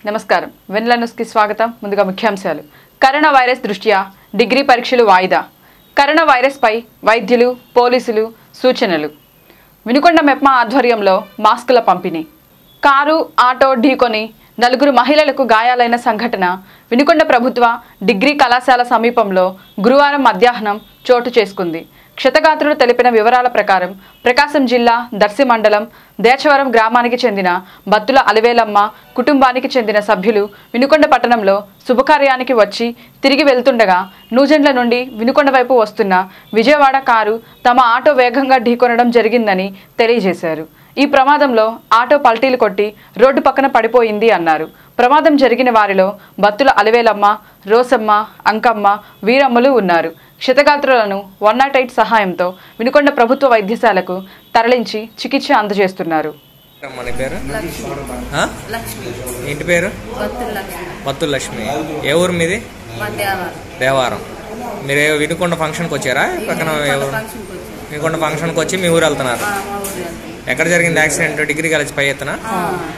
నమస్కారం వెన్నెల న్యూస్కి స్వాగతం ముందుగా ముఖ్యాంశాలు కరోనా వైరస్ దృష్ట్యా డిగ్రీ పరీక్షలు వాయిదా కరోనా వైరస్పై వైద్యులు పోలీసులు సూచనలు వినుకొండ మెప్మా ఆధ్వర్యంలో మాస్కుల పంపిణీ కారు ఆటో ఢీకొని నలుగురు మహిళలకు గాయాలైన సంఘటన వినుకొండ ప్రభుత్వ డిగ్రీ కళాశాల సమీపంలో గురువారం మధ్యాహ్నం చోటు చేసుకుంది క్షతగాత్రులు తెలిపిన వివరాల ప్రకారం ప్రకాశం జిల్లా దర్శి మండలం దేచవరం గ్రామానికి చెందిన బత్తుల అలివేలమ్మ కుటుంబానికి చెందిన సభ్యులు వినుకొండ పట్టణంలో శుభకార్యానికి వచ్చి తిరిగి వెళ్తుండగా నూజెండ్ల నుండి వినుకొండ వైపు వస్తున్న విజయవాడ కారు తమ ఆటో వేగంగా ఢీకొనడం జరిగిందని తెలియజేశారు ఈ ప్రమాదంలో ఆటో పల్టీలు కొట్టి రోడ్డు పక్కన పడిపోయింది అన్నారు ప్రమాదం జరిగిన వారిలో బత్తుల అలివేలమ్మ రోసమ్మ అంకమ్మ వీరమ్మలు ఉన్నారు క్షతగాత్రులను వన్ నాట్ ఎయిట్ సహాయంతో వినుకొండ ప్రభుత్వ వైద్యశాలకు తరలించి చికిత్స అందజేస్తున్నారు మన పేరు ఆ? లక్ష్మి ఇంటి పేరు భక్తుల లక్ష్మి బత్తుల లక్ష్మి ఏ ఊరు మీది మా దేవాలయం దేవారం మీరు ఏ వినుకొండ ఫంక్షన్కి వచ్చారా పక్కన ఏ ఊరు? ఫంక్షన్కి వచ్చాం వినుకొండ ఫంక్షన్కి వచ్చి మీ ఊరు వెళ్తున్నారు ఆ, మా ఊరు వెళ్తాం. ఎక్కడ జరిగింది యాక్సిడెంట్ డిగ్రీ కాలేజ్ పై ఎత్తున ఆ,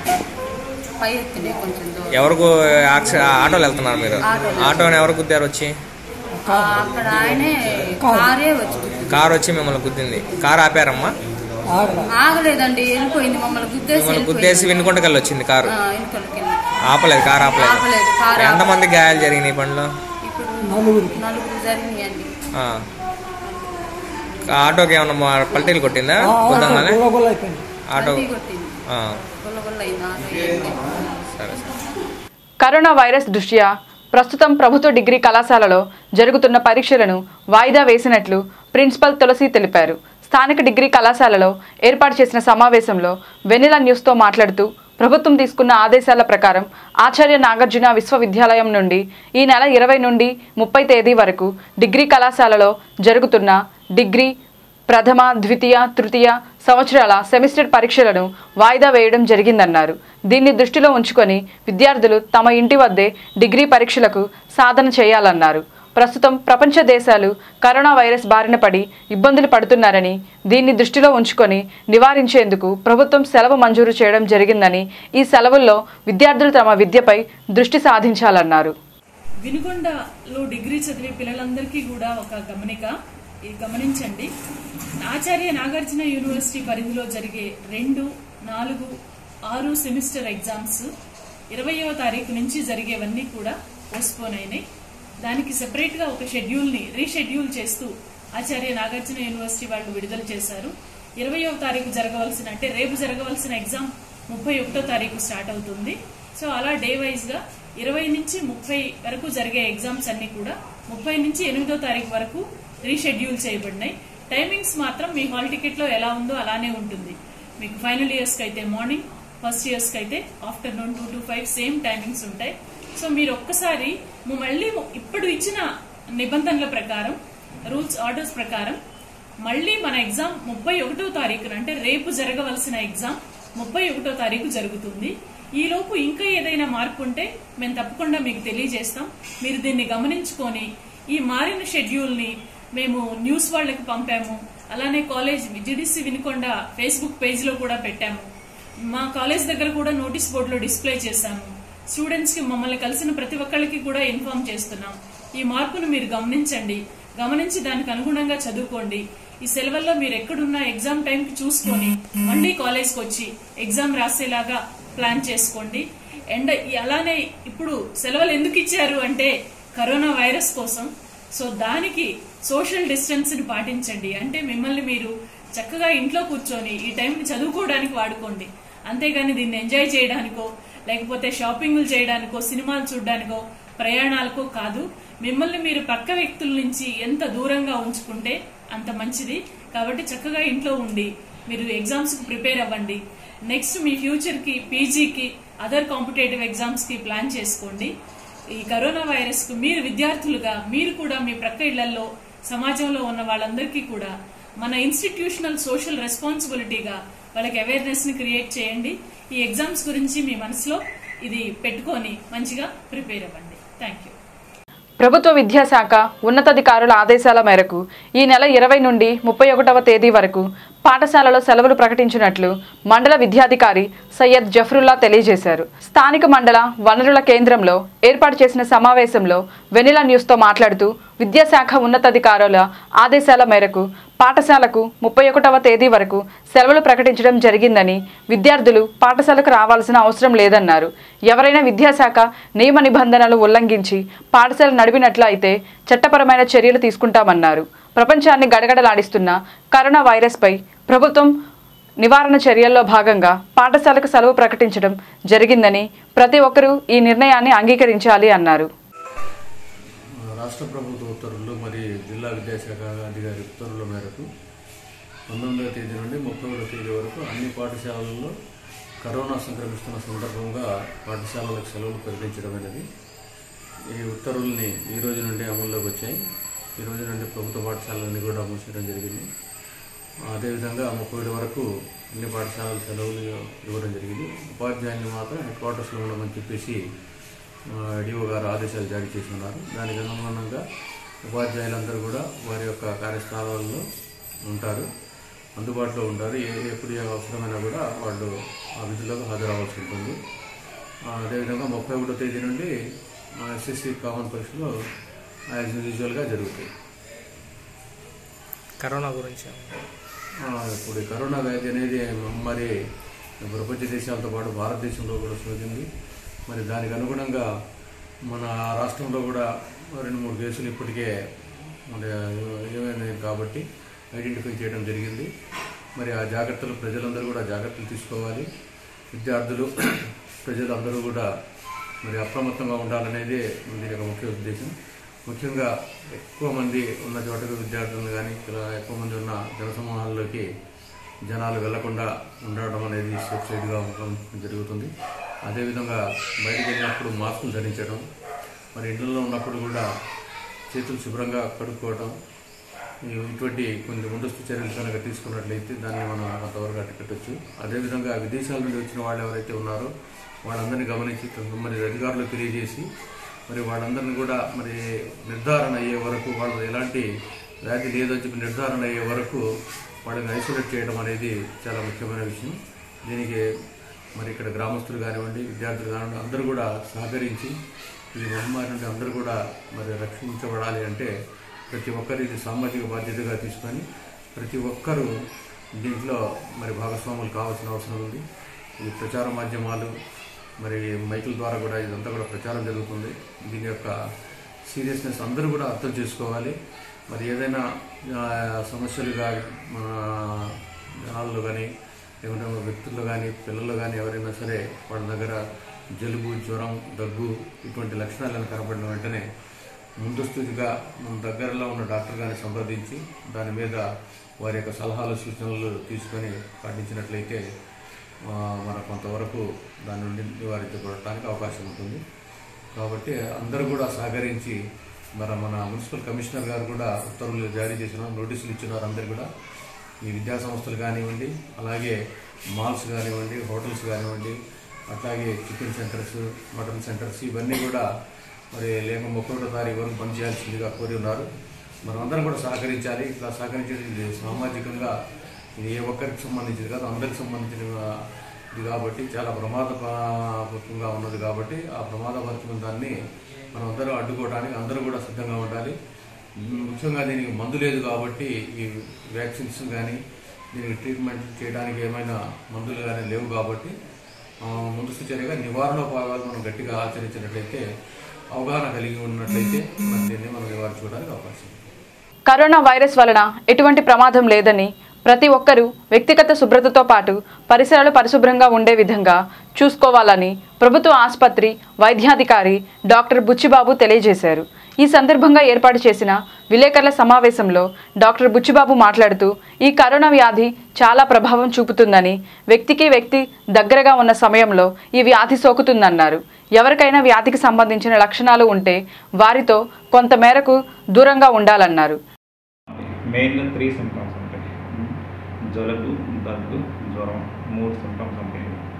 పై ఎత్తునే కొంచెం దూరం ఎవరికి యాక్సి- ఆటోలో వెళ్తున్నారు మీరు ఆటోలో. ఆటోని ఎవరు గుద్దారు వచ్చి ఆ, అక్కడ ఆయనే కారే వచ్చి గుద్దింది. కారు వచ్చి మిమ్మల్ని గుద్దింది కారు ఆపారమ్మా ఆగలేదండి వెళ్ళిపోయింది మమ్మల్ని గుద్దేసి మిమ్మల్ని గుద్దేసి వినుకొండకి వెళ్ళి వచ్చింది కారు ఆ, వెనుకలకి వెళ్ళి. ఆపలేదు కారు ఆపలేదు ఆపలేదు కారు ఎంతమంది గాయాలు జరిగినాయి ఈ బండిలో ఇప్పుడు నలుగురు జరిగినాయండి ఆ. ఆటోకి ఏమన్నా మా- పల్టీలు కొట్టిందా గుద్దంగానే ఆటో పల్టీ కొట్టింది ఆ, గుల్ల గుల్ల అయింది ఆటో ఏంటి? సరే సరే కరోనా వైరస్ దృష్ట్యా ప్రస్తుతం ప్రభుత్వ డిగ్రీ కళాశాలలో జరుగుతున్న పరీక్షలను వాయిదా వేసినట్లు ప్రిన్సిపల్ తులసి తెలిపారు స్థానిక డిగ్రీ కళాశాలలో ఏర్పాటు చేసిన సమావేశంలో వెనిలా న్యూస్తో మాట్లాడుతూ ప్రభుత్వం తీసుకున్న ఆదేశాల ప్రకారం ఆచార్య నాగార్జున విశ్వవిద్యాలయం నుండి ఈ నెల ఇరవై నుండి ముప్పై తేదీ వరకు డిగ్రీ కళాశాలలో జరుగుతున్న డిగ్రీ ప్రథమ ద్వితీయ తృతీయ సంవత్సరాల సెమిస్టర్ పరీక్షలను వాయిదా వేయడం జరిగిందన్నారు దీన్ని దృష్టిలో ఉంచుకొని విద్యార్థులు తమ ఇంటి వద్దే డిగ్రీ పరీక్షలకు సాధన చేయాలన్నారు ప్రస్తుతం ప్రపంచ దేశాలు కరోనా వైరస్ బారిన పడి ఇబ్బందులు పడుతున్నారని దీన్ని దృష్టిలో ఉంచుకొని నివారించేందుకు ప్రభుత్వం సెలవు మంజూరు చేయడం జరిగిందని ఈ సెలవుల్లో విద్యార్థులు తమ విద్యపై దృష్టి సాధించాలన్నారు వినుకొండలో డిగ్రీ చదివే పిల్లలందరికీ కూడా ఒక గమనిక ఇది గమనించండి ఆచార్య నాగార్జున యూనివర్సిటీ పరిధిలో జరిగే రెండు నాలుగు ఆరు సెమిస్టర్ ఎగ్జామ్స్ ఇరవయవ తారీఖు నుంచి జరిగేవన్నీ కూడా పోస్ట్పోన్ అయినాయి దానికి సెపరేట్ గా ఒక షెడ్యూల్ ని రీషెడ్యూల్ చేస్తూ ఆచార్య నాగార్జున యూనివర్సిటీ వాళ్ళు విడుదల చేశారు ఇరవయవ తారీఖు జరగవలసిన అంటే రేపు జరగవలసిన ఎగ్జామ్ ముప్పై ఒకటో తారీఖు స్టార్ట్ అవుతుంది సో అలా డే వైజ్ గా ఇరవై నుంచి ముప్పై వరకు జరిగే ఎగ్జామ్స్ అన్ని కూడా ముప్పై నుంచి ఎనిమిదో తారీఖు వరకు రీషెడ్యూల్ చేయబడినాయి టైమింగ్స్ మాత్రం మీ హాల్ టికెట్ లో ఎలా ఉందో అలానే ఉంటుంది మీకు ఫైనల్ ఇయర్స్ కి అయితే మార్నింగ్ ఫస్ట్ ఇయర్స్ కి అయితే afternoon two to five same timings ఉంటాయి సో మీరు ఒక్కసారి ము- మళ్ళీ ము- ఇప్పుడు ఇచ్చిన నిబంధనల ప్రకారం రూల్స్ ఆర్డర్స్ ప్రకారం మళ్ళీ మన ఎగ్జామ్ ముప్పై ఒకటో తారీఖున అంటే రేపు జరగవలసిన ఎగ్జామ్ ముప్పై ఒకటో తారీఖు జరుగుతుంది ఈ లోపు ఇంకా ఏదైనా మార్పు ఉంటే మేము తప్పకుండా మీకు తెలియజేస్తాం మీరు దీన్ని గమనించుకొని ఈ మారిన షెడ్యూల్ ని మేము న్యూస్ వాళ్ళకి పంపాము అలానే college GDC Vinukonda Facebook page లో కూడా పెట్టాము మా కాలేజ్ దగ్గర కూడా నోటీస్ బోర్డులో డిస్ప్లే చేశాము స్టూడెంట్స్ కి మమ్మల్ని కలిసిన ప్రతి ఒక్కళ్ళకి కూడా ఇన్ఫార్మ్ చేస్తున్నాం ఈ మార్పును మీరు గమనించండి గమనించి దానికి అనుగుణంగా చదువుకోండి ఈ సెలవుల్లో మీరు ఎక్కడున్నా ఎగ్జామ్ టైం కి చూసుకొని మళ్ళీ కాలేజ్ కి వచ్చి ఎగ్జామ్ రాసేలాగా ప్లాన్ చేసుకోండి అండ్ ఈ- అలానే ఇప్పుడు సెలవులు ఎందుకు ఇచ్చారు అంటే కరోనా వైరస్ కోసం సో దానికి సోషల్ డిస్టెన్స్ ని పాటించండి అంటే మిమ్మల్ని మీరు చక్కగా ఇంట్లో కూర్చొని ఈ టైంని చదువుకోవడానికి వాడుకోండి అంతేగాని దీన్ని ఎంజాయ్ చేయడానికో లేకపోతే షాపింగ్లు చేయడానికో సినిమాలు చూడడానికో ప్రయాణాలకో కాదు మిమ్మల్ని మీరు పక్క వ్యక్తుల నుంచి ఎంత దూరంగా ఉంచుకుంటే అంత మంచిది కాబట్టి చక్కగా ఇంట్లో ఉండి మీరు ఎగ్జామ్స్ కి ప్రిపేర్ అవ్వండి నెక్స్ట్ మీ ఫ్యూచర్ కి పీజీకి అదర్ కాంపిటేటివ్ ఎగ్జామ్స్ కి ప్లాన్ చేసుకోండి ఈ కరోనా వైరస్ కు మీరు విద్యార్థులుగా మీరు కూడా మీ ప్రక్క ఇళ్లలో సమాజంలో ఉన్న వాళ్ళందరికీ కూడా మన ఇన్స్టిట్యూషనల్ సోషల్ రెస్పాన్సిబిలిటీగా వాళ్ళకి అవేర్నెస్ ని క్రియేట్ చేయండి ఈ ఎగ్జామ్స్ గురించి మీ మనసులో ఇది పెట్టుకొని మంచిగా ప్రిపేర్ అవ్వండి థ్యాంక్ యూ ప్రభుత్వ విద్యాశాఖ ఉన్నతాధికారుల ఆదేశాల మేరకు ఈ నెల ఇరవై నుండి ముప్పై ఒకటవ తేదీ వరకు పాఠశాలలో సెలవులు ప్రకటించినట్లు మండల విద్యాధికారి సయ్యద్ జఫరుల్లా తెలియజేశారు స్థానిక మండల వనరుల కేంద్రంలో ఏర్పాటు చేసిన సమావేశంలో వెనిలా న్యూస్తో మాట్లాడుతూ విద్యాశాఖ ఉన్నతాధికారుల ఆదేశాల మేరకు పాఠశాలకు ముప్పై ఒకటవ తేదీ వరకు సెలవులు ప్రకటించడం జరిగిందని విద్యార్థులు పాఠశాలకు రావాల్సిన అవసరం లేదన్నారు ఎవరైనా విద్యాశాఖ నియమ నిబంధనలు ఉల్లంఘించి పాఠశాల నడిపినట్లు అయితే చట్టపరమైన చర్యలు తీసుకుంటామన్నారు ప్రపంచాన్ని గడగడలాడిస్తున్న కరోనా వైరస్పై ప్రభుత్వం నివారణ చర్యల్లో భాగంగా పాఠశాలకు సెలవు ప్రకటించడం జరిగిందని ప్రతి ఒక్కరూ ఈ నిర్ణయాన్ని అంగీకరించాలి అన్నారు రాష్ట్ర ప్రభుత్వ ఉత్తర్వులు మరి జిల్లా విద్యాశాఖ అధికారి ఉత్తర్వుల మేరకు పంతొమ్మిదవ తేదీ నుండి ముప్పై ఒకటో తేదీ వరకు అన్ని పాఠశాలల్లో కరోనా సంక్రమిస్తున్న సందర్భంగా పాఠశాలలకు సెలవులు ప్రకటించడం అనేది ఈ ఉత్తర్వుల్ని ఈ రోజు నుండి అమల్లోకి వచ్చాయి ఈ రోజు నుండి ప్రభుత్వ పాఠశాలన్నీ కూడా మూసేయడం జరిగింది అదేవిధంగా ముప్పై ఏడు వరకు అన్ని పాఠశాలలు సెలవులు ఇవ్వడం జరిగింది ఉపాధ్యాయుని మాత్రం హెడ్ క్వార్టర్స్లో ఉండమని చెప్పేసి డిఓ గారు ఆదేశాలు జారీ చేసి ఉన్నారు దానికి అనుగుణంగా ఉపాధ్యాయులందరూ కూడా వారి యొక్క కార్యస్థానాల్లో ఉంటారు అందుబాటులో ఉంటారు ఏ ఎప్పుడు ఏ అవసరమైనా కూడా వాళ్ళు ఆ విధులకు హాజరవ్వాల్సి ఉంటుంది ఆ, అదేవిధంగా ముప్పై ఒకటో తేదీ నుండి ఎస్ఎస్సి కామన్ పరీక్షలు యాజ్ యూజువల్గా జరుగుతాయి కరోనా గురించి ఆ, ఇప్పుడు ఈ కరోనా వ్యాధి అనేది మరి ప్రపంచ దేశాలతో పాటు భారతదేశంలో కూడా సోకింది మరి దానికి అనుగుణంగా మన రాష్ట్రంలో కూడా రెండు మూడు కేసులు ఇప్పటికే మరి ఏమైనాయి కాబట్టి ఐడెంటిఫై చేయడం జరిగింది మరి ఆ జాగ్రత్తలు ప్రజలందరూ కూడా జాగ్రత్తలు తీసుకోవాలి విద్యార్థులు ప్రజలందరూ కూడా మరి అప్రమత్తంగా ఉండాలనేదే దీని యొక్క ముఖ్య ఉద్దేశం ముఖ్యంగా ఎక్కువ మంది ఉన్న చోటకు విద్యార్థులను కానీ ఇలా ఎక్కువ మంది ఉన్న జనసమూహాల్లోకి జనాలు వెళ్లకుండా ఉండడం అనేది సేఫ్ సైడ్గా ఉండడం జరుగుతుంది అదేవిధంగా బయటికి వెళ్ళినప్పుడు మాస్కులు ధరించడం మరి ఇంట్లో ఉన్నప్పుడు కూడా చేతులు శుభ్రంగా కడుక్కోవడం ఈ- ఇటువంటి కొన్ని ముందస్తు చర్యలు కనుక తీసుకున్నట్లయితే దాన్ని మనం కొంతవరకు అడ్డుకట్టచ్చు అదేవిధంగా విదేశాల నుండి వచ్చిన వాళ్ళు ఎవరైతే ఉన్నారో వాళ్ళందరినీ గమనించి మరి అధికారులకు తెలియజేసి మరి వాళ్ళందరినీ కూడా మరి నిర్ధారణ అయ్యే వరకు వాళ్ళు ఎలాంటి వ్యాధి లేదని చెప్పి నిర్ధారణ అయ్యే వరకు వాళ్ళని ఐసోలేట్ చేయడం అనేది చాలా ముఖ్యమైన విషయం దీనికి మరి ఇక్కడ గ్రామస్తులు కానివ్వండి విద్యార్థులు కానివ్వండి అందరూ కూడా సహకరించి ఈ మహమ్మారి నుండి అందరూ కూడా మరి రక్షించబడాలి అంటే ప్రతి ఒక్కరు ఇది సామాజిక బాధ్యతగా తీసుకొని ప్రతి ఒక్కరూ దీంట్లో మరి భాగస్వాములు కావాల్సిన అవసరం ఉంది ఈ ప్రచార మాధ్యమాలు మరి మైకుల ద్వారా కూడా ఇదంతా కూడా ప్రచారం జరుగుతుంది దీని యొక్క సీరియస్నెస్ అందరూ కూడా అర్థం చేసుకోవాలి మరి ఏదైనా ఆ, సమస్యలుగా మన జనాల్లో కానీ ఏమైనా వ్యక్తుల్లో కానీ పిల్లల్లో కానీ ఎవరైనా సరే వాళ్ళ దగ్గర జలుబు జ్వరం దగ్గు ఇటువంటి లక్షణాలను కనపడిన వెంటనే ముందస్తుగా మన దగ్గరలో ఉన్న డాక్టర్ గారిని సంప్రదించి దాని మీద వారి యొక్క సలహాలు సూచనలు తీసుకొని పాటించినట్లయితే ఆ, మన కొంతవరకు దాని నుండి నివారించబడటానికి అవకాశం ఉంటుంది కాబట్టి అందరూ కూడా సహకరించి మరి మన మున్సిపల్ కమిషనర్ గారు కూడా ఉత్తర్వులు జారీ చేసిన నోటీసులు ఇచ్చినారు అందరు కూడా ఈ విద్యా సంస్థలు కానివ్వండి అలాగే మాల్స్ కానివ్వండి హోటల్స్ కానివ్వండి అట్లాగే చికెన్ సెంటర్స్ మటన్ సెంటర్స్ ఇవన్నీ కూడా మరి లేక ముప్పై తారీఖు వరకు బంద్ చేయాల్సిందిగా కోరి ఉన్నారు మనం అందరం కూడా సహకరించాలి ఇట్లా సహకరించేది ఇది సామాజికంగా ఇది ఏ ఒక్కరికి సంబంధించింది కాదు అందరికి సంబంధించిన ఇది కాబట్టి చాలా ప్రమాదపూర్వకంగా ఉన్నది కాబట్టి ఆ ప్రమాదపరమైన దాన్ని మనం అందరూ అడ్డుకోవడానికి అందరూ కూడా సిద్ధంగా ఉండాలి ముఖ్యంగా దీనికి మందు లేదు కాబట్టి ఈ వ్యాక్సిన్స్ కానీ దీనికి ట్రీట్మెంట్ చేయడానికి ఏమైనా మందులు కానీ లేవు కాబట్టి ఆ, ముందస్తు చర్యగా నివారణోపాయాలు మనం గట్టిగా ఆచరించినట్లయితే అవగాహన కలిగి ఉన్నట్లయితే మరి దీన్ని మనం నివారించుకోవడానికి అవకాశం ఉంది కరోనా వైరస్ వలన ఎటువంటి ప్రమాదం లేదని ప్రతి ఒక్కరూ వ్యక్తిగత శుభ్రతతో పాటు పరిసరాలు పరిశుభ్రంగా ఉండే విధంగా చూసుకోవాలని ప్రభుత్వ ఆసుపత్రి వైద్యాధికారి డాక్టర్ బుచ్చిబాబు తెలియజేశారు ఈ సందర్భంగా ఏర్పాటు చేసిన విలేకరుల సమావేశంలో డాక్టర్ బుచ్చిబాబు మాట్లాడుతూ ఈ కరోనా వ్యాధి చాలా ప్రభావం చూపుతుందని వ్యక్తికి వ్యక్తి దగ్గరగా ఉన్న సమయంలో ఈ వ్యాధి సోకుతుందన్నారు ఎవరికైనా వ్యాధికి సంబంధించిన లక్షణాలు ఉంటే వారితో కొంత మేరకు దూరంగా ఉండాలన్నారు మెయిన్గా త్రీ సిమ్టమ్స్ ఉంటాయి జలుబు దగ్గు జ్వరం మూడు సిమ్టమ్స్ ఉంటాయి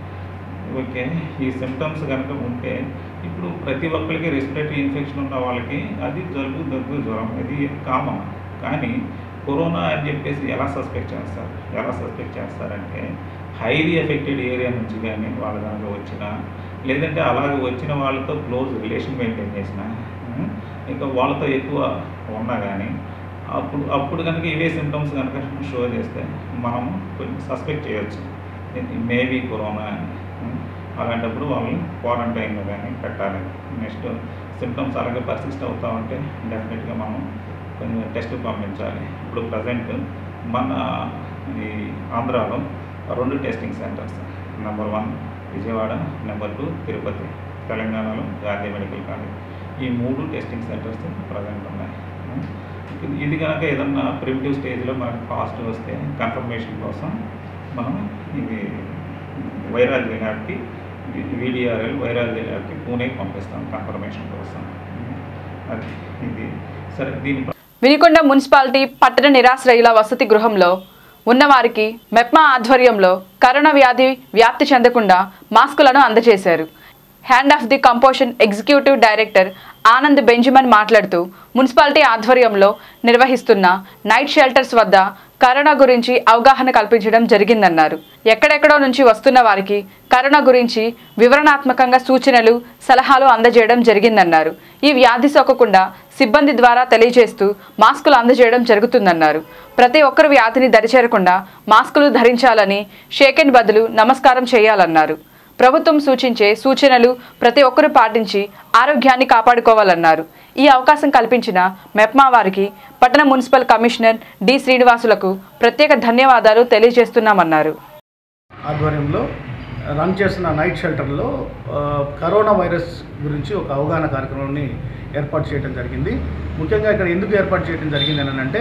ఓకే ఈ సిమ్టమ్స్ కనుక ఉంటే ఇప్పుడు ప్రతి ఒక్కరికి రెస్పిరేటరీ ఇన్ఫెక్షన్ ఉన్న వాళ్ళకి అది జలుబు దగ్గు జ్వరం ఇది కామన్ కానీ కరోనా అని చెప్పేసి ఎలా సస్పెక్ట్ చేస్తారు ఎలా సస్పెక్ట్ చేస్తారంటే హైలీ ఎఫెక్టెడ్ ఏరియా నుంచి కానీ వాళ్ళ కనుక వచ్చినా లేదంటే అలాగే వచ్చిన వాళ్ళతో క్లోజ్ రిలేషన్ మెయింటైన్ చేసిన ఇంకా వాళ్ళతో ఎక్కువ ఉన్నా కానీ అప్పుడు అప్పుడు కనుక ఇవే సిమ్టమ్స్ కనుక షో చేస్తే మనము కొంచెం సస్పెక్ట్ చేయొచ్చు మేబీ కరోనా అని ఉం. అలాంటప్పుడు వాళ్ళని క్వారంటైన్లో కానీ పెట్టాలి నెక్స్ట్ సిమ్టమ్స్ అలాగే పర్సిస్ట్ అవుతా ఉంటే డెఫినెట్గా మనం కొంచెం టెస్ట్ పంపించాలి ఇప్పుడు ప్రజెంట్ మన ఈ ఆంధ్రాలో రెండు testing centres number one Vijayawada number two Tirupati తెలంగాణలో గాంధీ మెడికల్ కాలేజ్ ఈ మూడు టెస్టింగ్ సెంటర్స్ ప్రజెంట్ ఉన్నాయి ఇది- ఇది కనుక ఏదన్నా ప్రిమిటివ్ స్టేజ్లో మనకు కాస్ట్ వస్తే కన్ఫర్మేషన్ కోసం మనం ఇది వైరాలజీ ల్యాబ్కి వీడిఆర్ఎల్ వైరాలజీ ల్యాబ్కి పూణేకి పంపిస్తాం కన్ఫర్మేషన్ కోసం అది ఇది సరే దీని వినికొండ మున్సిపాలిటీ పట్టణ నిరాశ్రయుల వసతి గృహంలో ఉన్నవారికి మెప్మా ఆధ్వర్యంలో కరోనా వ్యాధి వ్యాప్తి చెందకుండా మాస్కులను అందజేశారు hand of the compassion executive director Anand Benjamin మాట్లాడుతూ మున్సిపాలిటీ ఆధ్వర్యంలో నిర్వహిస్తున్న నైట్ షెల్టర్స్ వద్ద కరోనా గురించి అవగాహన కల్పించడం జరిగిందన్నారు ఎక్కడెక్కడో నుంచి వస్తున్న వారికి కరోనా గురించి వివరణాత్మకంగా సూచనలు సలహాలు అందజేయడం జరిగిందన్నారు ఈ వ్యాధి సోకకుండా సిబ్బంది ద్వారా తెలియజేస్తూ మాస్కులు అందజేయడం జరుగుతుందన్నారు ప్రతి ఒక్కరు వ్యాధిని దరిచేరకుండా మాస్కులు ధరించాలని షేకెన్ బదులు నమస్కారం చేయాలన్నారు ప్రభుత్వం సూచించే సూచనలు ప్రతి ఒక్కరూ పాటించి ఆరోగ్యాన్ని కాపాడుకోవాలన్నారు ఈ అవకాశం కల్పించిన మెప్మా వారికి పట్టణ మున్సిపల్ కమిషనర్ డి శ్రీనివాసులకు ప్రత్యేక ధన్యవాదాలు తెలియజేస్తున్నామన్నారు ఆధ్వర్యంలో రన్ చేస్తున్న నైట్ షెల్టర్లో ఆ, కరోనా వైరస్ గురించి ఒక అవగాహన కార్యక్రమాన్ని ఏర్పాటు చేయడం జరిగింది ముఖ్యంగా ఇక్కడ ఎందుకు ఏర్పాటు చేయడం జరిగింది అని అంటే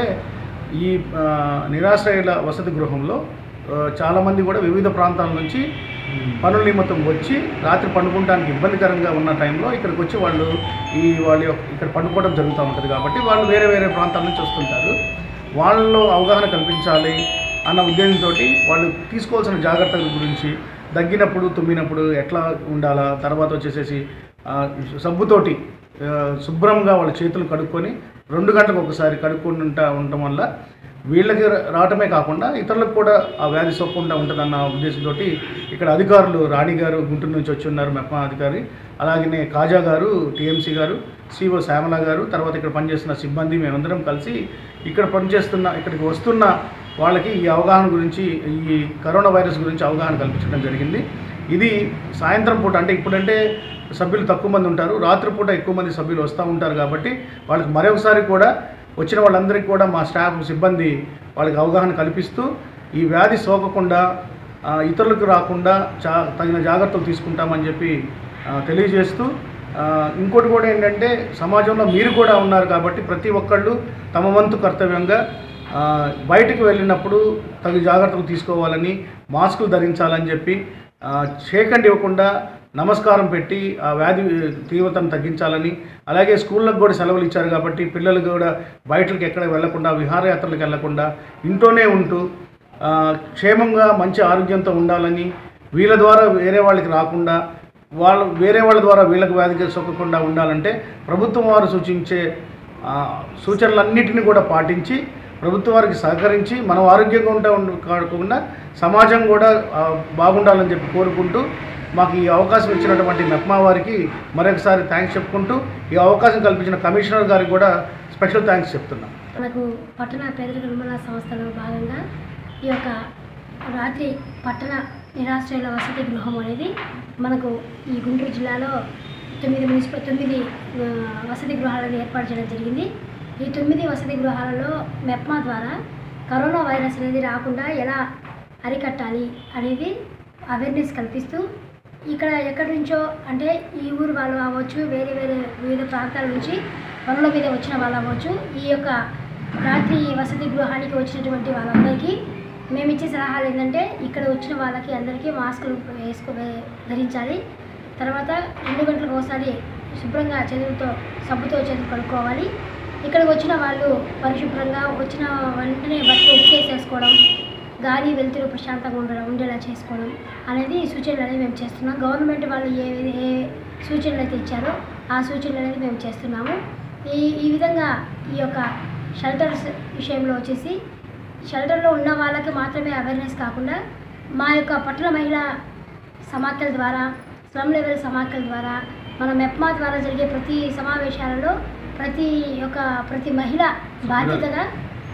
ఈ ఆ, నిరాశ్రయుల వసతి గృహంలో ఆ, చాలామంది కూడా వివిధ ప్రాంతాల నుంచి పనుల నిమిత్తం వచ్చి రాత్రి పండుకోవడానికి ఇబ్బందికరంగా ఉన్న టైంలో ఇక్కడికి వచ్చి వాళ్ళు ఈ వాళ్ళ యొక్క ఇక్కడ పండుకోవడం జరుగుతూ ఉంటుంది కాబట్టి వాళ్ళు వేరే వేరే ప్రాంతాల నుంచి వస్తుంటారు వాళ్ళలో అవగాహన కల్పించాలి అన్న ఉద్దేశంతో వాళ్ళు తీసుకోవాల్సిన జాగ్రత్తల గురించి దగ్గినప్పుడు తుమ్మినప్పుడు ఎట్లా ఉండాలా తర్వాత వచ్చేసేసి ఆ, సబ్బుతోటి ఆ, శుభ్రంగా వాళ్ళ చేతులు కడుక్కొని రెండు గంటలకు ఒకసారి కడుక్కుంటా ఉండటం వల్ల వీళ్ళకి రా- రావటమే కాకుండా ఇతరులకు కూడా ఆ వ్యాధి సోకకుండా ఉంటుందన్న ఉద్దేశంతో ఇక్కడ అధికారులు రాణి గారు గుంటూరు నుంచి వచ్చి ఉన్నారు మెప్పా అధికారి అలాగనే కాజా గారు టీఎంసీ గారు సిఓ శ్యామల గారు తర్వాత ఇక్కడ పనిచేస్తున్న సిబ్బంది మేమందరం కలిసి ఇక్కడ పనిచేస్తున్న ఇక్కడికి వస్తున్న వాళ్ళకి ఈ అవగాహన గురించి ఈ కరోనా వైరస్ గురించి అవగాహన కల్పించడం జరిగింది ఇది సాయంత్రం పూట అంటే ఇప్పుడంటే సభ్యులు తక్కువ మంది ఉంటారు రాత్రిపూట ఎక్కువ మంది సభ్యులు వస్తూ ఉంటారు కాబట్టి వాళ్ళకి మరొకసారి కూడా వచ్చిన వాళ్ళందరికీ కూడా మా స్టాఫ్ సిబ్బంది వాళ్ళకి అవగాహన కల్పిస్తూ ఈ వ్యాధి సోకకుండా ఆ, ఇతరులకు రాకుండా చా తగిన జాగ్రత్తలు తీసుకుంటామని చెప్పి ఆ, తెలియజేస్తూ ఆ, ఇంకోటి కూడా ఏంటంటే సమాజంలో మీరు కూడా ఉన్నారు కాబట్టి ప్రతి ఒక్కళ్ళు తమ వంతు కర్తవ్యంగా ఆ, బయటికి వెళ్ళినప్పుడు తగు జాగ్రత్తలు తీసుకోవాలని మాస్కులు ధరించాలని చెప్పి ఆ, షేకండ్ ఇవ్వకుండా నమస్కారం పెట్టి ఆ వ్యాధి తీవ్రతను తగ్గించాలని అలాగే స్కూళ్ళకు కూడా సెలవులు ఇచ్చారు కాబట్టి పిల్లలు కూడా బయటలకు ఎక్కడ వెళ్లకుండా విహారయాత్రలకు వెళ్లకుండా ఇంట్లోనే ఉంటూ ఆ, క్షేమంగా మంచి ఆరోగ్యంతో ఉండాలని వీళ్ళ ద్వారా వేరే వాళ్ళకి రాకుండా వాళ్ళు వేరే వాళ్ళ ద్వారా వీళ్ళకి వ్యాధి సోకకుండా ఉండాలంటే ప్రభుత్వం వారు సూచించే ఆ, సూచనలన్నిటిని కూడా పాటించి ప్రభుత్వం వారికి సహకరించి మనం ఆరోగ్యంగా ఉంటా ఉండ- కాకుండా సమాజం కూడా ఆ, బాగుండాలని చెప్పి కోరుకుంటూ మాకు ఈ అవకాశం ఇచ్చినటువంటి మెప్మా వారికి మరొకసారి థ్యాంక్స్ చెప్పుకుంటూ ఈ అవకాశం కల్పించిన కమిషనర్ గారికి కూడా స్పెషల్ థ్యాంక్స్ చెప్తున్నాం మనకు పట్టణ పేదరిక నిర్మూలన సంస్థలో భాగంగా ఈ యొక్క రాత్రి పట్టణ నిరాశ్రయుల వసతి గృహం అనేది మనకు ఈ గుంటూరు జిల్లాలో తొమ్మిది మున్సిపల్ తొమ్మిది ఆ, వసతి గృహాలను ఏర్పాటు చేయడం జరిగింది ఈ తొమ్మిది వసతి గృహాలలో మెప్మా ద్వారా కరోనా వైరస్ అనేది రాకుండా ఎలా అరికట్టాలి అనేది అవేర్నెస్ కల్పిస్తూ ఇక్కడ ఎక్కడి నుంచో అంటే ఈ ఊరు వాళ్ళు అవ్వచ్చు వేరే వేరే వివిధ ప్రాంతాల నుంచి పనుల మీద వచ్చిన వాళ్ళు అవ్వచ్చు ఈ యొక్క రాత్రి వసతి గృహానికి వచ్చినటువంటి వాళ్ళందరికీ మేము ఇచ్చే సలహాలు ఏంటంటే ఇక్కడ వచ్చిన వాళ్ళకి అందరికీ మాస్కులు వేసుకో ధరించాలి తర్వాత రెండు గంటలకు ఒకసారి శుభ్రంగా చేతులతో సబ్బుతో చేతులు కడుక్కోవాలి ఇక్కడికి వచ్చిన వాళ్ళు పరిశుభ్రంగా వచ్చిన వెంటనే బట్టలు ఉక్కేసేసుకోవడం గాలి వెలుతురు ప్రశాంతంగా ఉండడం ఉండేలా చేసుకోవడం అనేది సూచనలు అనేవి మేము చేస్తున్నాం గవర్నమెంట్ వాళ్ళు ఏ ఏ సూచనలు అయితే ఇచ్చారో ఆ సూచనలు అనేది మేము చేస్తున్నాము ఈ ఈ విధంగా ఈ యొక్క షెల్టర్స్ విషయంలో వచ్చేసి షెల్టర్లో ఉన్న వాళ్ళకి మాత్రమే అవేర్నెస్ కాకుండా మా యొక్క పట్టణ మహిళా సమాఖ్యల ద్వారా స్లమ్ లెవెల్ సమాఖ్యల ద్వారా మన మెప్మా ద్వారా జరిగే ప్రతి సమావేశాలలో ప్రతి యొక్క ప్రతి మహిళ బాధ్యతగా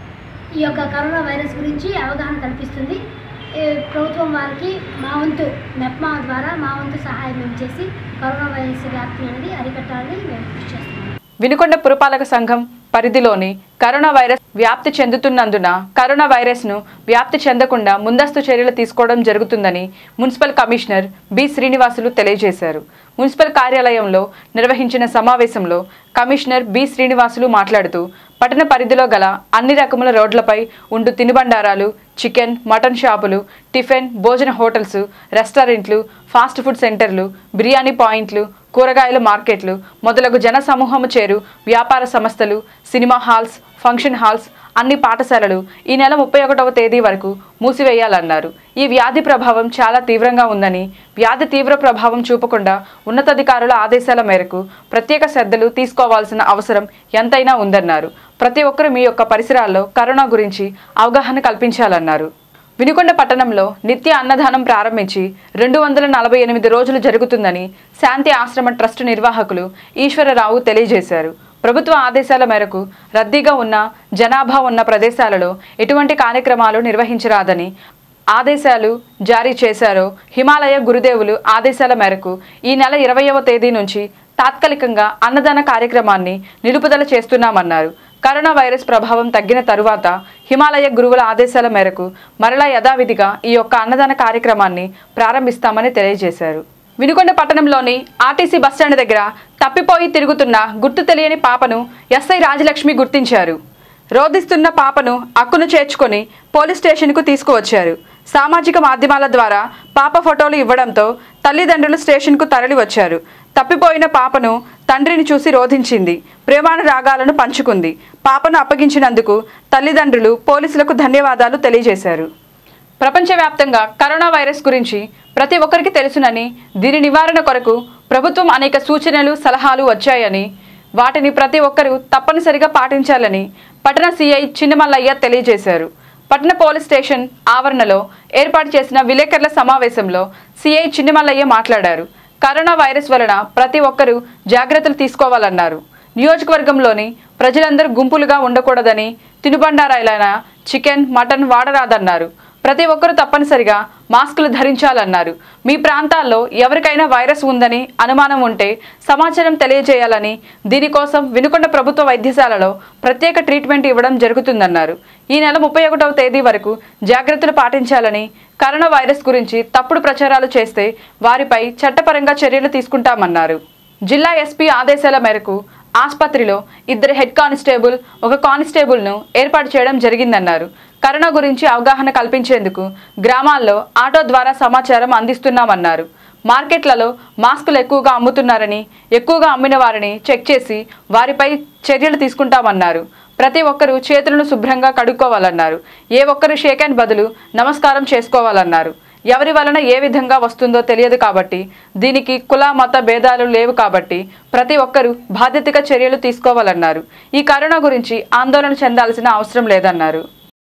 ఈ యొక్క కరోనా వైరస్ గురించి అవగాహన కల్పిస్తుంది ఏ ప్రభుత్వం వారికి మా వంతు మెప్మా ద్వారా మా వంతు సహాయం మేము చేసి కరోనా వైరస్ వ్యాప్తి అనేది అరికట్టాలని మేము కృషి చేస్తున్నాం వినుకొండ పురపాలక సంఘం పరిధిలోని కరోనా వైరస్ వ్యాప్తి చెందుతున్నందున కరోనా వైరస్ను వ్యాప్తి చెందకుండా ముందస్తు చర్యలు తీసుకోవడం జరుగుతుందని మున్సిపల్ కమిషనర్ బి శ్రీనివాసులు తెలియజేశారు మున్సిపల్ కార్యాలయంలో నిర్వహించిన సమావేశంలో కమిషనర్ బి శ్రీనివాసులు మాట్లాడుతూ పట్టణ పరిధిలో గల అన్ని రకముల రోడ్లపై ఉండు తినుబండారాలు చికెన్ మటన్ షాపులు టిఫిన్ భోజన హోటల్స్ రెస్టారెంట్లు ఫాస్ట్ ఫుడ్ సెంటర్లు బిర్యానీ పాయింట్లు కూరగాయల మార్కెట్లు మొదలగు జన సమూహము చేరు వ్యాపార సంస్థలు సినిమా హాల్స్ ఫంక్షన్ హాల్స్ అన్ని పాఠశాలలు ఈ నెల ముప్పై ఒకటవ తేదీ వరకు మూసివేయాలన్నారు ఈ వ్యాధి ప్రభావం చాలా తీవ్రంగా ఉందని వ్యాధి తీవ్ర ప్రభావం చూపకుండా ఉన్నతాధికారుల ఆదేశాల మేరకు ప్రత్యేక శ్రద్ధలు తీసుకోవాల్సిన అవసరం ఎంతైనా ఉందన్నారు ప్రతి ఒక్కరూ మీ యొక్క పరిసరాల్లో కరోనా గురించి అవగాహన కల్పించాలన్నారు వినుకొండ పట్టణంలో నిత్య అన్నదానం ప్రారంభించి రెండు వందల నలభై ఎనిమిది రోజులు జరుగుతుందని శాంతి ఆశ్రమ ట్రస్ట్ నిర్వాహకులు ఈశ్వరరావు తెలియజేశారు ప్రభుత్వ ఆదేశాల మేరకు రద్దీగా ఉన్న జనాభా ఉన్న ప్రదేశాలలో ఎటువంటి కార్యక్రమాలు నిర్వహించరాదని ఆదేశాలు జారీ చేశారో హిమాలయ గురుదేవులు ఆదేశాల మేరకు ఈ నెల ఇరవయవ తేదీ నుంచి తాత్కాలికంగా అన్నదాన కార్యక్రమాన్ని నిలుపుదల చేస్తున్నామన్నారు కరోనా వైరస్ ప్రభావం తగ్గిన తరువాత హిమాలయ గురువుల ఆదేశాల మేరకు మరలా యథావిధిగా ఈ యొక్క అన్నదాన కార్యక్రమాన్ని ప్రారంభిస్తామని తెలియజేశారు వినుకొండ పట్టణంలోని ఆర్టీసీ బస్టాండ్ దగ్గర తప్పిపోయి తిరుగుతున్న గుర్తు తెలియని పాపను ఎస్ఐ రాజలక్ష్మి గుర్తించారు రోధిస్తున్న పాపను అక్కును చేర్చుకొని పోలీస్ స్టేషన్కు తీసుకువచ్చారు సామాజిక మాధ్యమాల ద్వారా పాప ఫోటోలు ఇవ్వడంతో తల్లిదండ్రులు స్టేషన్కు తరలి వచ్చారు తప్పిపోయిన పాపను తండ్రిని చూసి రోధించింది ప్రేమానురాగాలను పంచుకుంది పాపను అప్పగించినందుకు తల్లిదండ్రులు పోలీసులకు ధన్యవాదాలు తెలియజేశారు ప్రపంచవ్యాప్తంగా కరోనా వైరస్ గురించి ప్రతి ఒక్కరికి తెలుసునని దీని నివారణ కొరకు ప్రభుత్వం అనేక సూచనలు సలహాలు వచ్చాయని వాటిని ప్రతి ఒక్కరూ తప్పనిసరిగా పాటించాలని పట్టణ సిఐ చిన్నమల్లయ్య తెలియజేశారు పట్టణ పోలీస్ స్టేషన్ ఆవరణలో ఏర్పాటు చేసిన విలేకరుల సమావేశంలో సిఐ చిన్నమల్లయ్య మాట్లాడారు కరోనా వైరస్ వలన ప్రతి ఒక్కరూ జాగ్రత్తలు తీసుకోవాలన్నారు నియోజకవర్గంలోని ప్రజలందరూ గుంపులుగా ఉండకూడదని తినుబండారాలైన చికెన్ మటన్ వాడరాదన్నారు ప్రతి ఒక్కరూ తప్పనిసరిగా మాస్కులు ధరించాలన్నారు మీ ప్రాంతాల్లో ఎవరికైనా వైరస్ ఉందని అనుమానం ఉంటే సమాచారం తెలియజేయాలని దీనికోసం వినుకొండ ప్రభుత్వ వైద్యశాలలో ప్రత్యేక ట్రీట్మెంట్ ఇవ్వడం జరుగుతుందన్నారు ఈ నెల ముప్పై ఒకటవ తేదీ వరకు జాగ్రత్తలు పాటించాలని కరోనా వైరస్ గురించి తప్పుడు ప్రచారాలు చేస్తే వారిపై చట్టపరంగా చర్యలు తీసుకుంటామన్నారు జిల్లా ఎస్పీ ఆదేశాల మేరకు ఆసుపత్రిలో ఇద్దరు హెడ్ కానిస్టేబుల్ ఒక కానిస్టేబుల్ను ఏర్పాటు చేయడం జరిగిందన్నారు కరోనా గురించి అవగాహన కల్పించేందుకు గ్రామాల్లో ఆటో ద్వారా సమాచారం అందిస్తున్నామన్నారు మార్కెట్లలో మాస్కులు ఎక్కువగా అమ్ముతున్నారని ఎక్కువగా అమ్మిన వారిని చెక్ చేసి వారిపై చర్యలు తీసుకుంటామన్నారు ప్రతి ఒక్కరూ చేతులను శుభ్రంగా కడుక్కోవాలన్నారు ఏ ఒక్కరు షేక్ హ్యాండ్ బదులు నమస్కారం చేసుకోవాలన్నారు ఎవరి వలన ఏ విధంగా వస్తుందో తెలియదు కాబట్టి దీనికి కుల మత భేదాలు లేవు కాబట్టి ప్రతి ఒక్కరూ బాధ్యతగా చర్యలు తీసుకోవాలన్నారు ఈ కరోనా గురించి ఆందోళన చెందాల్సిన అవసరం లేదన్నారు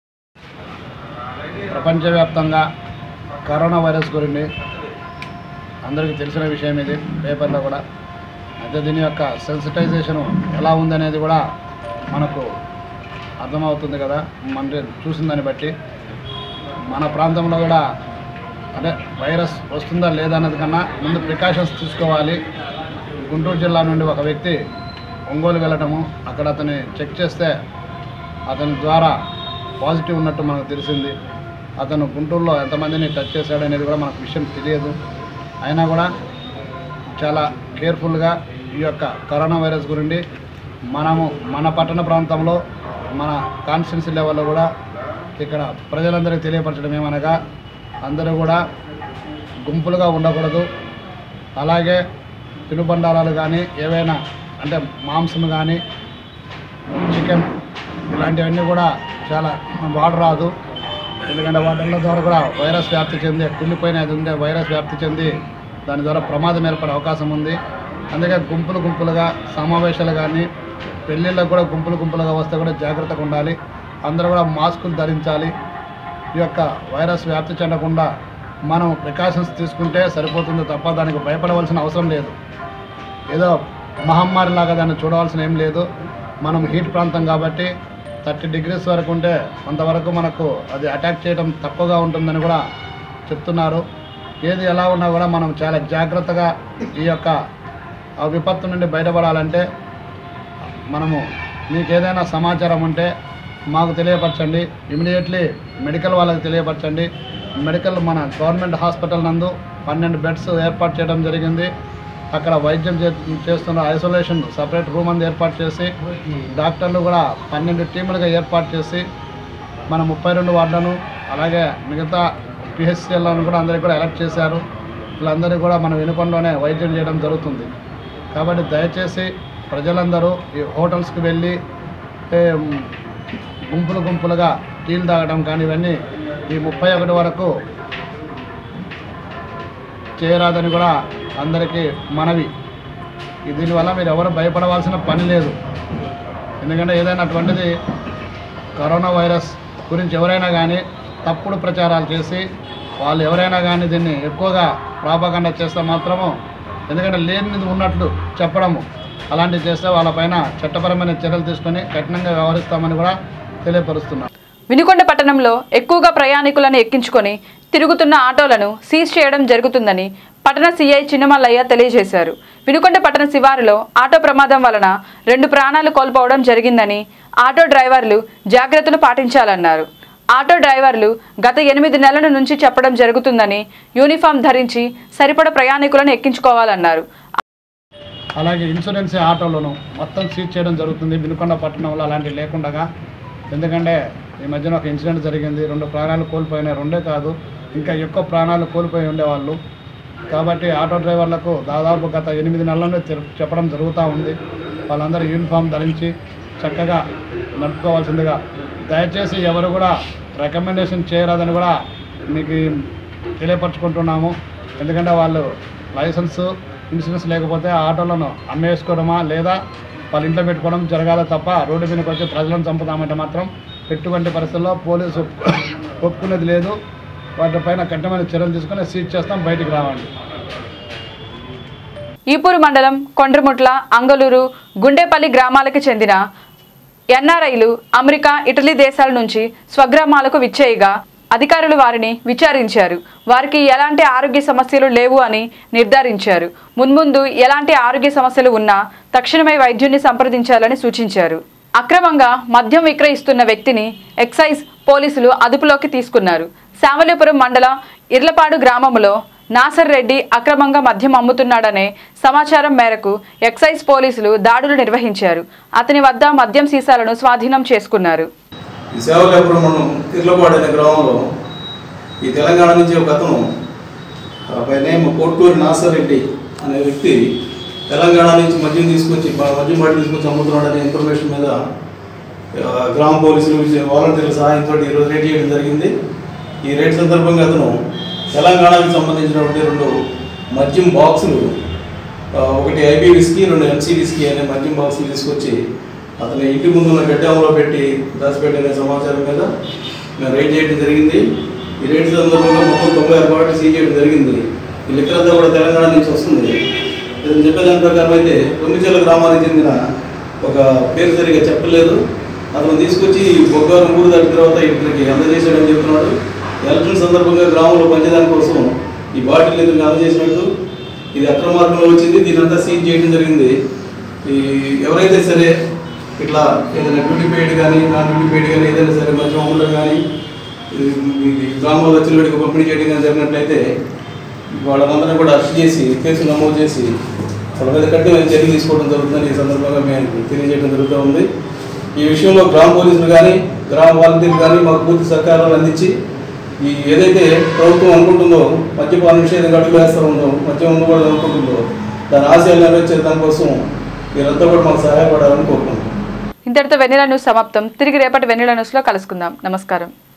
ప్రపంచవ్యాప్తంగా కరోనా వైరస్ గురించి అందరికీ తెలిసిన విషయం ఇది పేపర్లో కూడా అయితే దీని యొక్క సెన్సిటైజేషన్ ఎలా ఉందనేది కూడా మనకు అర్థమవుతుంది కదా మన చూసిన దాన్ని బట్టి మన ప్రాంతంలో కూడా అంటే వైరస్ వస్తుందా లేదా అన్నది కన్నా ముందు ప్రికాషన్స్ తీసుకోవాలి గుంటూరు జిల్లా నుండి ఒక వ్యక్తి ఒంగోలు వెళ్ళటము అక్కడ అతన్ని చెక్ చేస్తే అతని ద్వారా పాజిటివ్ ఉన్నట్టు మనకు తెలిసింది అతను గుంటూరులో ఎంతమందిని టచ్ చేశాడు అనేది కూడా మనకు విషయం తెలియదు అయినా కూడా చాలా కేర్ఫుల్గా ఈ యొక్క కరోనా వైరస్ గురించి మనము మన పట్టణ ప్రాంతంలో మన కాన్స్టిట్యున్సీ లెవెల్లో కూడా ఇక్కడ ప్రజలందరికీ తెలియపరచడం ఏమనగా అందరూ కూడా గుంపులుగా ఉండకూడదు అలాగే తినుబండారాలు కానీ ఏవైనా అంటే మాంసం కానీ చికెన్ ఇలాంటివన్నీ కూడా చాలా వాడరాదు ఎందుకంటే వాటిల్లో ద్వారా కూడా వైరస్ వ్యాప్తి చెంది కుళ్ళిపోయిన అది ఉండే వైరస్ వ్యాప్తి చెంది దాని ద్వారా ప్రమాదం ఏర్పడే అవకాశం ఉంది అందుకే గుంపులు గుంపులుగా సమావేశాలు కానీ పెళ్ళిళ్ళకు కూడా గుంపులు గుంపులుగా వస్తే కూడా జాగ్రత్తగా ఉండాలి అందరూ కూడా మాస్కులు ధరించాలి ఈ యొక్క వైరస్ వ్యాప్తి చెందకుండా మనం ప్రికాషన్స్ తీసుకుంటే సరిపోతుంది తప్ప దానికి భయపడవలసిన అవసరం లేదు ఏదో మహమ్మారిలాగా దాన్ని చూడవలసిన ఏం లేదు మనం హీట్ ప్రాంతం కాబట్టి థర్టీ డిగ్రీస్ వరకు ఉంటే కొంతవరకు మనకు అది అటాక్ చేయడం తక్కువగా ఉంటుందని కూడా చెప్తున్నారు ఏది ఎలా ఉన్నా కూడా మనం చాలా జాగ్రత్తగా ఈ యొక్క ఆ విపత్తు నుండి బయటపడాలంటే మనము మీకు ఏదైనా సమాచారం ఉంటే మాకు తెలియపరచండి ఇమీడియట్లీ మెడికల్ వాళ్ళకి తెలియపరచండి మెడికల్ మన గవర్నమెంట్ హాస్పిటల్ నందు పన్నెండు బెడ్స్ ఏర్పాటు చేయడం జరిగింది అక్కడ వైద్యం చే చేస్తున్న ఐసోలేషన్ సపరేట్ రూమ్ అందు ఏర్పాటు చేసి డాక్టర్లు కూడా పన్నెండు టీములుగా ఏర్పాటు చేసి మన ముప్పై రెండు వార్డులను అలాగే మిగతా పిహెచ్సిఎల్లను కూడా అందరికీ కూడా ఎలక్ట్ చేశారు వీళ్ళందరికీ కూడా మన వెనుకొండలోనే వైద్యం చేయడం జరుగుతుంది కాబట్టి దయచేసి ప్రజలందరూ ఈ హోటల్స్కి వెళ్ళి ఏ, మ్, గుంపులు గుంపులుగా టీలు తాగడం కానీ ఇవన్నీ ఈ ముప్పై ఒకటి వరకు చేయరాదని కూడా అందరికీ మనవి ఈ దీనివల్ల మీరు ఎవరు భయపడవలసిన పని లేదు ఎందుకంటే ఏదైనా అటువంటిది కరోనా వైరస్ గురించి ఎవరైనా కానీ తప్పుడు ప్రచారాలు చేసి వాళ్ళు ఎవరైనా కానీ దీన్ని ఎక్కువగా ప్రాపగండ చేస్తే మాత్రము ఎందుకంటే లేనిది ఉన్నట్లు చెప్పడము అలాంటివి చేస్తే వాళ్ళపైన చట్టపరమైన చర్యలు తీసుకొని కఠినంగా వ్యవహరిస్తామని కూడా తెలియపరుస్తున్నాం వినుకొండ పట్టణంలో ఎక్కువగా ప్రయాణికులను ఎక్కించుకొని తిరుగుతున్న ఆటోలను సీజ్ చేయడం జరుగుతుందని పట్టణ సీఐ చిన్నమల్లయ్య తెలియజేశారు వినుకొండ పట్టణ శివారులో ఆటో ప్రమాదం వలన రెండు ప్రాణాలు కోల్పోవడం జరిగిందని ఆటో డ్రైవర్లు జాగ్రత్తలు పాటించాలన్నారు ఆటో డ్రైవర్లు గత ఎనిమిది నెలల నుంచి చెప్పడం జరుగుతుందని యూనిఫామ్ ధరించి సరిపడ ప్రయాణికులను ఎక్కించుకోవాలన్నారు అలాగే ఇన్సూరెన్స్ ఆటోలను మొత్తం సీజ్ చేయడం జరుగుతుంది వినుకొండ పట్టణంలో అలాంటివి లేకుండా ఎందుకంటే ఈ మధ్యన ఒక ఇన్సిడెంట్ జరిగింది రెండు ప్రాణాలు కోల్పోయినాయి రెండే కాదు ఇంకా ఎక్కువ ప్రాణాలు కోల్పోయి ఉండేవాళ్ళు కాబట్టి ఆటో డ్రైవర్లకు దాదాపు గత ఎనిమిది నెలల నుండి తె- చెప్పడం జరుగుతూ ఉంది వాళ్ళందరూ యూనిఫామ్ ధరించి చక్కగా నడుపుకోవాల్సిందిగా దయచేసి ఎవరు కూడా రికమెండేషన్ చేయరాదని కూడా మీకు తెలియపరచుకుంటున్నాము ఎందుకంటే వాళ్ళు లైసెన్స్ ఇన్సూరెన్స్ లేకపోతే ఆ ఆటోలను అమ్మేసుకోవడమా లేదా వాళ్ళ ఇంట్లో పెట్టుకోవడం జరగాలి తప్ప రోడ్డు మీదకి వచ్చి ప్రజలను చంపుతామంటే మాత్రం ఎటువంటి పరిస్థితుల్లో పోలీసు ఒప్పు- ఒప్పుకునేది లేదు వాటిపైన కఠినమైన చర్యలు తీసుకొని సీజ్ చేస్తాం బయటికి రావండి ఈపూరు మండలం కొండ్రముట్ల అంగలూరు గుండేపల్లి గ్రామాలకు చెందిన ఎన్ఆర్ఐలు అమెరికా ఇటలీ దేశాల నుంచి స్వగ్రామాలకు విచ్చేయగా అధికారులు వారిని విచారించారు వారికి ఎలాంటి ఆరోగ్య సమస్యలు లేవు అని నిర్ధారించారు మున్ముందు ఎలాంటి ఆరోగ్య సమస్యలు ఉన్నా తక్షణమే వైద్యున్ని సంప్రదించాలని సూచించారు అక్రమంగా మద్యం విక్రయిస్తున్న వ్యక్తిని ఎక్సైజ్ పోలీసులు అదుపులోకి తీసుకున్నారు శామలీపురం మండల ఇర్లపాడు గ్రామంలో నాసర్ రెడ్డి అక్రమంగా మద్యం అమ్ముతున్నాడనే సమాచారం మేరకు ఎక్సైజ్ పోలీసులు దాడులు నిర్వహించారు అతని వద్ద మద్యం సీసాలను స్వాధీనం చేసుకున్నారు ఈ సేవలేపురం మనం తిర్లపాడు అనే గ్రామంలో ఈ తెలంగాణ నుంచి ఒక అతను బై నేమ్ కోట్టూరి నాసర్ రెడ్డి అనే వ్యక్తి తెలంగాణ నుంచి మద్యం తీసుకొచ్చి బ- మద్యం బాటి తీసుకొచ్చి అమ్ముతున్నాడనే ఇన్ఫర్మేషన్ మీద ఆ, గ్రామ పోలీసులు విజయ- వాలంటీర్ల సహాయంతో ఈరోజు రేట్ చేయడం జరిగింది ఈ రేట్ సందర్భంగా అతను తెలంగాణకు సంబంధించినటువంటి రెండు మద్యం బాక్సులు ఆ, ఒకటి ఐబీ విస్కీ రెండు ఎంసీ విస్కీ అనే మద్యం బాక్సులు తీసుకొచ్చి అతని ఇంటి ముందు ఉన్న గడ్డంలో పెట్టి దాచిపెట్టిన సమాచారం మీద మేము రైడ్ చేయడం జరిగింది ఈ రైడ్ సందర్భంగా మొత్తం తొంభై ఆరు బాటిల్ సీజ్ చేయడం జరిగింది ఈ లిక్కర్ అంతా కూడా తెలంగాణ నుంచి వస్తుంది ఇతను చెప్పేదాని ప్రకారం అయితే కొన్నిచెల గ్రామానికి చెందిన ఒక పేరు సరిగా చెప్పలేదు అతను తీసుకొచ్చి బొగ్గారం ఊరు దాటిన తర్వాత ఇక్కడికి అందజేసాడని చెప్తున్నాడు ఎలక్షన్ సందర్భంగా గ్రామంలో పంచదాని కోసం ఈ బాటిల్ ఇతనికి అందజేసినట్టు ఇది అక్రమ మార్గంలో వచ్చింది దీనంతా సీజ్ చేయడం జరిగింది ఈ ఎవరైతే సరే ఇట్లా ఏదైనా డ్యూటీ పెయిడ్ కానీ నాన్ డ్యూటీ పెయిడ్ కానీ ఏదైనా సరే మధ్య అమౌంట్ కానీ ఈ గ్రామంలో వచ్చిన వాడికి పంపిణీ చేయడం కానీ జరిగినట్లయితే వాళ్ళందరినీ కూడా అరెస్ట్ చేసి కేసు నమోదు చేసి వాళ్ళ మీద కఠినమైన చర్యలు తీసుకోవడం జరుగుతుందని ఈ సందర్భంగా మేము తెలియజేయడం జరుగుతూ ఉంది ఈ విషయంలో గ్రామ పోలీసులు కానీ గ్రామ వాలంటీర్లు కానీ మాకు పూర్తి సహకారాలు అందించి ఈ ఏదైతే ప్రభుత్వం అనుకుంటుందో మద్యపాన నిషేధం అడుగు వేస్తూ ఉందో మద్యం ఉండకూడదు అనుకుంటుందో దాని ఆశయాలు నెరవేర్చే దానికోసం మీరంతా కూడా మాకు సహాయపడాలని కోరుకుంటున్నాం ఇంతటితో వెన్నెల న్యూస్ సమాప్తం తిరిగి రేపటి వెన్నెల న్యూస్లో కలుసుకుందాం నమస్కారం